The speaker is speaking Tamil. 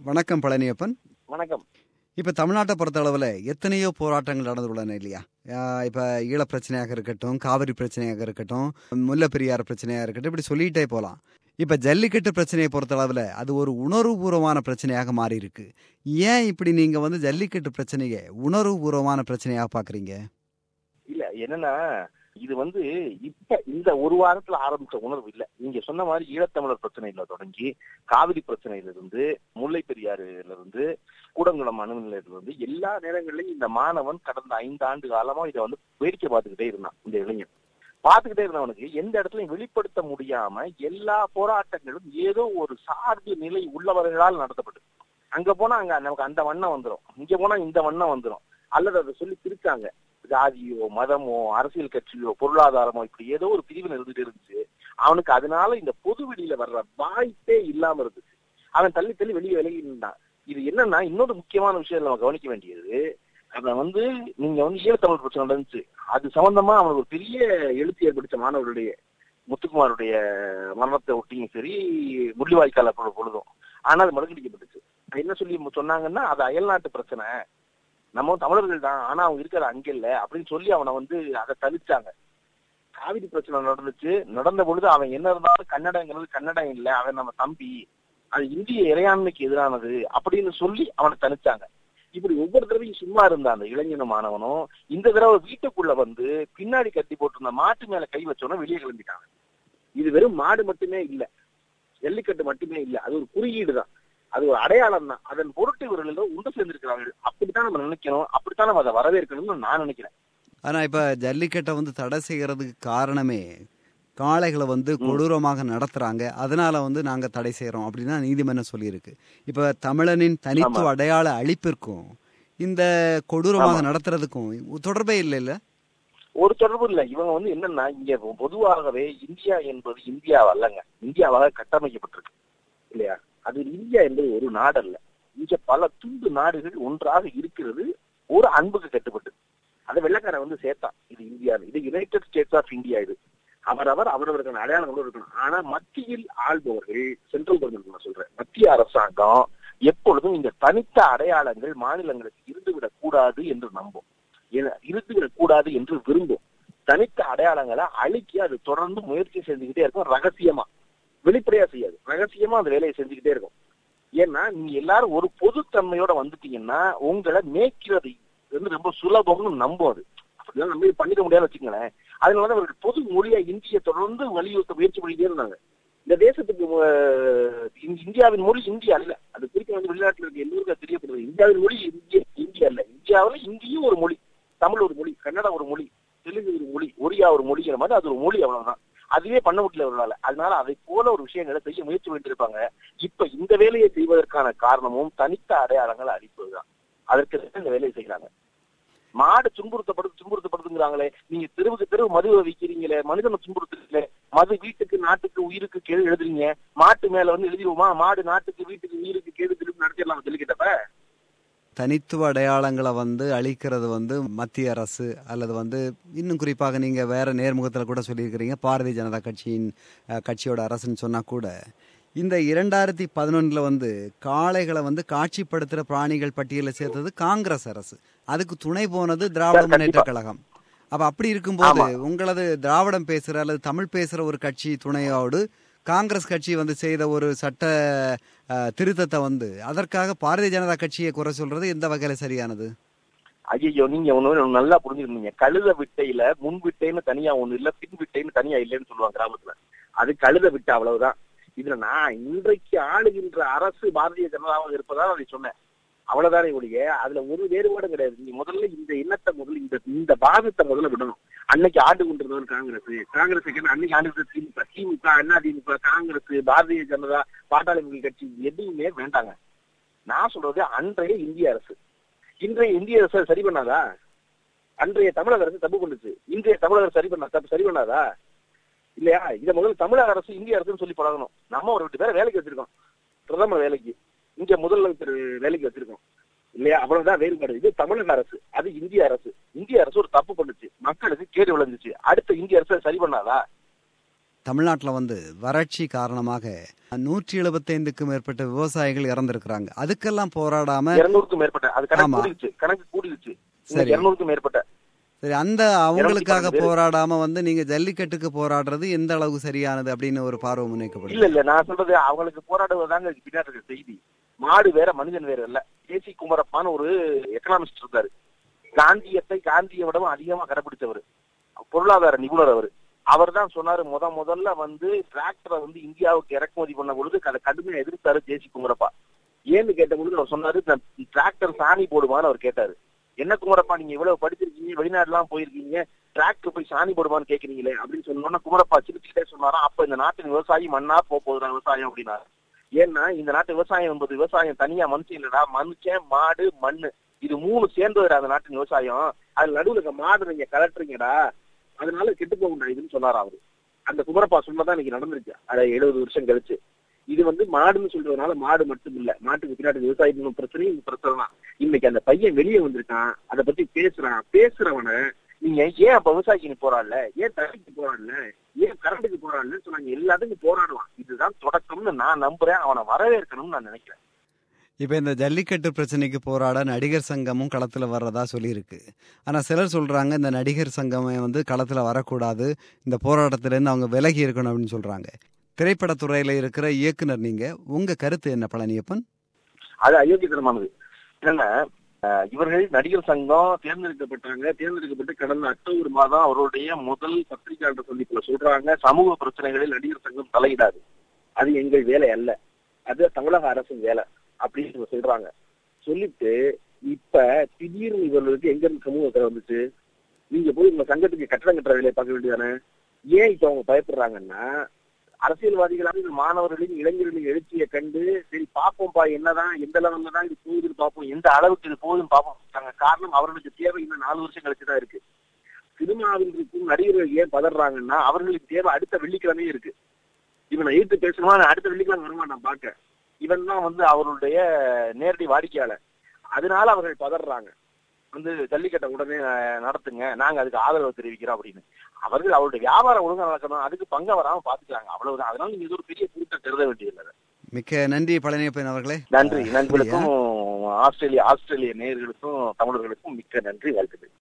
வணக்கம் பழனியப்பன் வணக்கம் இப்போ தமிழ்நாட்டை பொறுத்த அளவில் எத்தனையோ போராட்டங்கள் நடந்துள்ளன இல்லையா ஆஹ் இப்ப ஈழ பிரச்சனையாக இருக்கட்டும் காவிரி பிரச்சனையாக இருக்கட்டும் முல்லை பெரியார் பிரச்சனையாக இருக்கட்டும் இப்படி சொல்லிட்டே போகலாம் இப்போ ஜல்லிக்கட்டு பிரச்சனையை பொறுத்த அளவில் அது ஒரு உணர்வுபூர்வமான பிரச்சனையாக மாறி இருக்கு ஏன் இப்படி நீங்க வந்து ஜல்லிக்கட்டு பிரச்சனையை உணர்வுபூர்வமான பிரச்சனையாக பார்க்குறீங்க இல்ல என்னன்னா இது வந்து இப்ப இந்த ஒரு வாரத்துல ஆரம்பிச்ச உணர்வு இல்ல நீங்க சொன்ன மாதிரி ஈழத்தமிழர் பிரச்சனையில தொடங்கி காவிரி பிரச்சனையில இருந்து முல்லை பெரியாறுல இருந்து கூடங்குளம் அணு நிலையத்துல இருந்து எல்லா நேரங்களிலும் இந்த மாணவன் கடந்த ஐந்து ஆண்டு காலமா இதை வந்து வேடிக்கை பார்த்துக்கிட்டே இருந்தான் இந்த இளைஞன் பார்த்துக்கிட்டே இருந்தவனுக்கு எந்த இடத்துலயும் வெளிப்படுத்த முடியாம எல்லா போராட்டங்களும் ஏதோ ஒரு சார்பு நிலை உள்ளவர்களால் நடத்தப்பட்டது அங்க போனா அங்க நமக்கு அந்த வண்ணம் வந்துரும் இங்க போனா இந்த வண்ணம் வந்துரும் அல்லது அதை சொல்லி பிரிச்சாங்க ஜாதியோ மதமோ அரசியல் கட்சியோ பொருளாதாரமோ இப்படி ஏதோ ஒரு பிரிவினை இருந்துட்டு இருந்துச்சு அவனுக்கு அதனால இந்த பொது வெளியில வர்ற வாய்ப்பே இல்லாம இருந்துச்சு அவன் தள்ளி தள்ளி வெளியே விலகி நின்றான் இது என்னன்னா இன்னொரு முக்கியமான விஷயம் நம்ம கவனிக்க வேண்டியது அவன் வந்து நீங்க வந்து ஈழத்தமிழ் பிரச்சனை நடந்துச்சு அது சம்பந்தமா அவனுக்கு ஒரு பெரிய எழுத்து ஏற்படுத்த மாணவர்களுடைய முத்துக்குமாருடைய மரணத்தை ஒட்டியும் சரி முள்ளிவாய்க்கால பொழுதும் ஆனா அது மறுக்கடிக்கப்பட்டுச்சு என்ன சொல்லி சொன்னாங்கன்னா அது அயல்நாட்டு பிரச்சனை நம்ம தமிழர்கள் தான் ஆனா அவங்க இருக்கிற அங்க இல்ல அப்படின்னு சொல்லி அவனை வந்து அதை தவிச்சாங்க காவிரி பிரச்சனை நடந்துச்சு நடந்த பொழுது அவன் என்ன இருந்தாலும் கன்னடங்கிறது கன்னடம் இல்ல அவன் நம்ம தம்பி அது இந்திய இறையாண்மைக்கு எதிரானது அப்படின்னு சொல்லி அவனை தனிச்சாங்க இப்படி ஒவ்வொரு தடவையும் சும்மா இருந்த அந்த இளைஞனும் மாணவனும் இந்த தடவை வீட்டுக்குள்ள வந்து பின்னாடி கட்டி போட்டிருந்த மாட்டு மேல கை வச்சோன்னா வெளியே கிளம்பிட்டாங்க இது வெறும் மாடு மட்டுமே இல்ல ஜல்லிக்கட்டு மட்டுமே இல்ல அது ஒரு குறியீடு தான் அது ஒரு அடையாளம் தான் அதன் பொருட்டு இவர்கள் உண்டு சேர்ந்திருக்கிறார்கள் அப்படித்தான் நம்ம நினைக்கணும் அப்படித்தான் நம்ம அதை வரவேற்கணும்னு நான் நினைக்கிறேன் ஆனா இப்ப ஜல்லிக்கட்டை வந்து தடை செய்யறதுக்கு காரணமே காளைகளை வந்து கொடூரமாக நடத்துறாங்க அதனால வந்து நாங்க தடை செய்யறோம் அப்படின்னு நீதிமன்றம் சொல்லியிருக்கு இப்ப தமிழனின் தனித்துவ அடையாள அழிப்பிற்கும் இந்த கொடூரமாக நடத்துறதுக்கும் தொடர்பே இல்லை இல்ல ஒரு தொடர்பு இல்ல இவங்க வந்து என்னன்னா இங்க பொதுவாகவே இந்தியா என்பது இந்தியா அல்லங்க இந்தியாவாக கட்டமைக்கப்பட்டிருக்கு இல்லையா அது இந்தியா என்பது ஒரு நாடு அல்ல இங்க பல துண்டு நாடுகள் ஒன்றாக இருக்கிறது ஒரு அன்புக்கு கட்டுப்பட்டு அதை வெள்ளக்காரன் வந்து சேர்த்தான் இது இந்தியா இது யுனைடெட் ஸ்டேட்ஸ் ஆஃப் இந்தியா இது அவரவர் அவரவருக்கான அடையாளங்களோடு இருக்கணும் ஆனா மத்தியில் ஆள்பவர்கள் சென்ட்ரல் கவர்மெண்ட் நான் சொல்றேன் மத்திய அரசாங்கம் எப்பொழுதும் இந்த தனித்த அடையாளங்கள் மாநிலங்களுக்கு இருந்துவிடக் கூடாது என்று நம்பும் இருந்துவிடக் கூடாது என்று விரும்பும் தனித்த அடையாளங்களை அழிக்க அது தொடர்ந்து முயற்சி செஞ்சுக்கிட்டே இருக்கும் ரகசியமா வெளிப்படையா செய்யாது ரகசியமா அந்த வேலையை செஞ்சுக்கிட்டே இருக்கும் ஏன்னா நீங்க எல்லாரும் ஒரு பொதுத்தன்மையோட வந்துட்டீங்கன்னா உங்களை மேய்க்கிறது வந்து ரொம்ப சுலபம்னு நம்பும் அது அப்படிலாம் நம்ம பண்ணிக்க முடியாது வச்சுக்கங்களேன் அதனாலதான் அவர்கள் பொது மொழியா இந்திய தொடர்ந்து வலியுறுத்த முயற்சி பண்ணிட்டே இருந்தாங்க இந்த தேசத்துக்கு இந்தியாவின் மொழி இந்தியா அல்ல அது குறிக்க வந்து வெளிநாட்டில் இருக்க எல்லோருக்கும் தெரியப்படுது இந்தியாவின் மொழி இந்திய இந்தியா அல்ல இந்தியாவில் இந்தியும் ஒரு மொழி தமிழ் ஒரு மொழி கன்னடம் ஒரு மொழி தெலுங்கு ஒரு மொழி ஒரியா ஒரு மொழிங்கிற மாதிரி அது ஒரு மொழி அவ்வளவுதான் அதுவே பண்ண முடியல அவர்களால அதனால அதை போல ஒரு விஷயங்களை செய்ய முயற்சி பண்ணிருப்பாங்க இப்ப இந்த வேலையை செய்வதற்கான காரணமும் தனித்த அடையாளங்களை அளிப்பதுதான் அதற்கு இந்த வேலையை செய்யறாங்க மாடு துன்புறுத்தப்படுது துன்புறுத்தப்படுதுங்கிறாங்களே நீங்க தெருவுக்கு தெருவு மதுவை விற்கிறீங்களே மனிதனை துன்புறுத்துறீங்களே மது வீட்டுக்கு நாட்டுக்கு உயிருக்கு கேடு எழுதுறீங்க மாட்டு மேல வந்து எழுதிடுவோமா மாடு நாட்டுக்கு வீட்டுக்கு உயிருக்கு கேடு திருப்பி நடத்திடலாம் சொல்லிக்கிட்டப்ப தனித்துவ அடையாளங்களை வந்து அழிக்கிறது வந்து மத்திய அரசு அல்லது வந்து இன்னும் குறிப்பாக நீங்க வேற நேர்முகத்தில் கூட சொல்லியிருக்கிறீங்க பாரதிய ஜனதா கட்சியின் கட்சியோட அரசுன்னு சொன்னா கூட இந்த இரண்டாயிரத்தி பதினொன்னுல வந்து காளைகளை வந்து காட்சிப்படுத்துகிற பிராணிகள் பட்டியலில் சேர்த்தது காங்கிரஸ் அரசு அதுக்கு துணை போனது திராவிட முன்னேற்ற கழகம் அப்ப அப்படி இருக்கும்போது உங்களது திராவிடம் பேசுற அல்லது தமிழ் பேசுற ஒரு கட்சி துணையோடு காங்கிரஸ் கட்சி வந்து செய்த ஒரு சட்ட திருத்தத்தை வந்து அதற்காக பாரதிய ஜனதா கட்சியை குறை சொல்றது எந்த வகையில சரியானது ஐயோ நீங்க ஒண்ணு நல்லா புரிஞ்சுக்கணுங்க கழுத விட்டையில முன் விட்டைன்னு தனியா ஒண்ணு இல்ல பின் விட்டைன்னு தனியா இல்லைன்னு சொல்லுவாங்க கிராமத்துல அது கழுத விட்டை அவ்வளவுதான் இதுல நான் இன்றைக்கு ஆளுகின்ற அரசு பாரதிய ஜனதாவாக இருப்பதால் அதை சொன்னேன் அவ்வளவுதானே ஒழிய அதுல ஒரு வேறுபாடும் கிடையாது நீங்க முதல்ல இந்த எண்ணத்தை முதல்ல இந்த இந்த பாதத்தை முதல்ல விடணும் அன்னைக்கு ஆண்டு கொண்டிருந்தவர் காங்கிரஸ் காங்கிரஸ் அன்னைக்கு ஆண்டு திமுக திமுக அண்ணா திமுக காங்கிரஸ் பாரதிய ஜனதா பாட்டாளி மக்கள் கட்சி எதுவுமே வேண்டாங்க நான் சொல்றது அன்றைய இந்திய அரசு இன்றைய இந்திய அரசு சரி பண்ணாதா அன்றைய தமிழக அரசு தப்பு பண்ணுச்சு இன்றைய தமிழக அரசு சரி பண்ணா தப்பு சரி பண்ணாதா இல்லையா இதை முதல்ல தமிழக அரசு இந்திய அரசுன்னு சொல்லி பழகணும் நம்ம ஒரு ரெண்டு பேரை வேலைக்கு வச்சிருக்கோம் பிரதமர் வேலைக்கு இங்க முதலமைச்சர் வேலைக்கு வச்சிருக்கோம் இல்லையா அவ்வளவுதான் வேறுபாடு இது தமிழக அரசு அது இந்திய அரசு இந்திய அரசு ஒரு தப்பு பண்ணுச்சு மக்களுக்கு கேடு விளைஞ்சிச்சு அடுத்த இந்திய அரசு சரி பண்ணாதா தமிழ்நாட்டில் வந்து வறட்சி காரணமாக நூற்றி எழுபத்தைந்துக்கும் மேற்பட்ட விவசாயிகள் இறந்திருக்கிறாங்க அதுக்கெல்லாம் போராடாம இருநூறுக்கும் மேற்பட்ட அது கணக்கு ஆமா. கூடிடுச்சு கணக்கு கூடிடுச்சு சரி. இருநூறுக்கும் மேற்பட்ட சரி அந்த அவங்களுக்காக பன்னெண்டு பேரு. போராடாம வந்து நீங்க ஜல்லிக்கட்டுக்கு போராடுறது எந்த அளவுக்கு சரியானது அப்படின்னு ஒரு பார்வை முன்வைக்கப்படுது இல்ல இல்ல நான் சொல்றது அவங்களுக்கு போராடுவதாங்க இதுக்கு பின்னாடி இருக்க செய்தி மாடு வேற மனிதன் வேற இல்ல கேசி குமரப்பான்னு ஒரு எக்கனாமிஸ்ட் இருந்தாரு காந்தியத்தை காந்தியை விடவும் அதிகமா கடைபிடிச்சவர் பொருளாதார நிபுணர் அவர் அவர் தான் சொன்னாரு முத முதல்ல வந்து டிராக்டரை வந்து இந்தியாவுக்கு இறக்குமதி பண்ண பொழுது அதை கடுமையா எதிர்த்தாரு ஜேசி குமரப்பா ஏன்னு கேட்ட பொழுது அவர் சொன்னாரு டிராக்டர் சாணி போடுமான்னு அவர் கேட்டாரு என்ன குமரப்பா நீங்க இவ்வளவு படிச்சிருக்கீங்க வெளிநாடுலாம் போயிருக்கீங்க டிராக்டர் போய் சாணி போடுமான்னு கேக்குறீங்களே அப்படின்னு சொன்னோன்னா குமரப்பா சிரிச்சுக்கிட்டே சொன்னாராம் அப்ப இந்த நாட்டின் விவசாயி மண்ணா போக போகுதா விவசாயம் அப்படின்னாரு ஏன்னா இந்த நாட்டு விவசாயம் என்பது விவசாயம் தனியா மனுஷன் இல்லடா மனுஷன் மாடு மண்ணு இது மூணு சேர்ந்ததுடா அந்த நாட்டின் விவசாயம் அது நடுவுல இருக்க மாடு நீங்க கலட்டுறீங்கடா அதனால கெட்டு போகும்டா இதுன்னு சொன்னார் அவரு அந்த குமரப்பா சொன்னதான் இன்னைக்கு நடந்துருச்சு அதை எழுபது வருஷம் கழிச்சு இது வந்து மாடுன்னு சொல்றதுனால மாடு மட்டும் இல்ல மாட்டுக்கு பின்னாடி விவசாயத்தின் பிரச்சனையும் இந்த பிரச்சனை தான் இன்னைக்கு அந்த பையன் வெளியே வந்திருக்கான் அதை பத்தி பேசுறான் பேசுறவனை நீங்க ஏன் அப்ப விவசாயிக்கு நீ போராடல ஏன் தண்ணிக்கு போராடல ஏன் கரண்ட்டுக்கு போராடல சொன்னாங்க எல்லாத்துக்கும் போராடுவான் இதுதான் தொடக்கம்னு நான் நம்புறேன் அவனை வரவேற்கணும்னு நான் நினைக்கிறேன் இப்ப இந்த ஜல்லிக்கட்டு பிரச்சனைக்கு போராட நடிகர் சங்கமும் களத்துல வர்றதா சொல்லியிருக்கு ஆனா சிலர் சொல்றாங்க இந்த நடிகர் சங்கமே வந்து களத்துல வரக்கூடாது இந்த போராட்டத்துல இருந்து அவங்க விலகி இருக்கணும் அப்படின்னு சொல்றாங்க திரைப்படத்துறையில இருக்கிற இயக்குனர் நீங்க உங்க கருத்து என்ன பழனியப்பன் அது அயோக்கியத்தனமானது என்னன்னா அஹ், இவர்கள் நடிகர் சங்கம் தேர்ந்தெடுக்கப்பட்டாங்க தேர்ந்தெடுக்கப்பட்டு கடந்த அக்டோபர் மாதம் அவருடைய முதல் பத்திரிகையாளர் சந்திப்புல சொல்றாங்க சமூக பிரச்சனைகளில் நடிகர் சங்கம் தலையிடாது அது எங்கள் வேலை அல்ல அது தமிழக அரசின் வேலை அப்படின்னு இவங்க சொல்றாங்க சொல்லிட்டு இப்ப திடீர்னு இவர்களுக்கு எங்க இருந்து சமூகத்துல வந்துச்சு நீங்க போய் உங்க சங்கத்துக்கு கட்டடம் கட்டுற வேலையை பார்க்க வேண்டியதானே ஏன் இப்ப அவங்க பயப்படுறாங்கன்னா அரசியல்வாதிகளாக இந்த மாணவர்களின் இளைஞர்களின் எழுச்சியை கண்டு சரி பார்ப்போம்ப்பா என்னதான் எந்த லெவல்ல தான் இது போகுதுன்னு பார்ப்போம் எந்த அளவுக்கு இது போகுதுன்னு பார்ப்போம் காரணம் அவர்களுக்கு தேவை இன்னும் நாலு வருஷம் கழிச்சு தான் இருக்கு சினிமாவில் இருக்கும் நடிகர்கள் ஏன் பதறாங்கன்னா அவர்களுக்கு தேவை அடுத்த வெள்ளிக்கிழமையே இருக்கு இவனை எதிர்த்து பேசணுமா நான் அடுத்த வெள்ளிக்கிழமை வரமாட்டான் பார்க்க இவன் தான் வந்து அவருடைய நேரடி வாடிக்கையாளர் அதனால அவர்கள் பதறாங்க வந்து ஜல்லிக்கட்டை உடனே அஹ், நடத்துங்க நாங்க அதுக்கு ஆதரவு தெரிவிக்கிறோம் அப்படின்னு அவர்கள் அவருடைய வியாபாரம் ஒழுங்கா நடக்கணும் அதுக்கு பங்க வராம பாத்துக்கிறாங்க அவ்வளவுதான் அதனால நீங்க இது ஒரு பெரிய கூட்ட கருத வேண்டியதில்லை மிக்க நன்றி பழனியப்பன் அவர்களே நன்றி நண்பர்களுக்கும் ஆஸ்திரேலியா ஆஸ்திரேலிய நேயர்களுக்கும் தமிழர்களுக்கும் மிக்க நன்றி வாழ்த்துக்கள்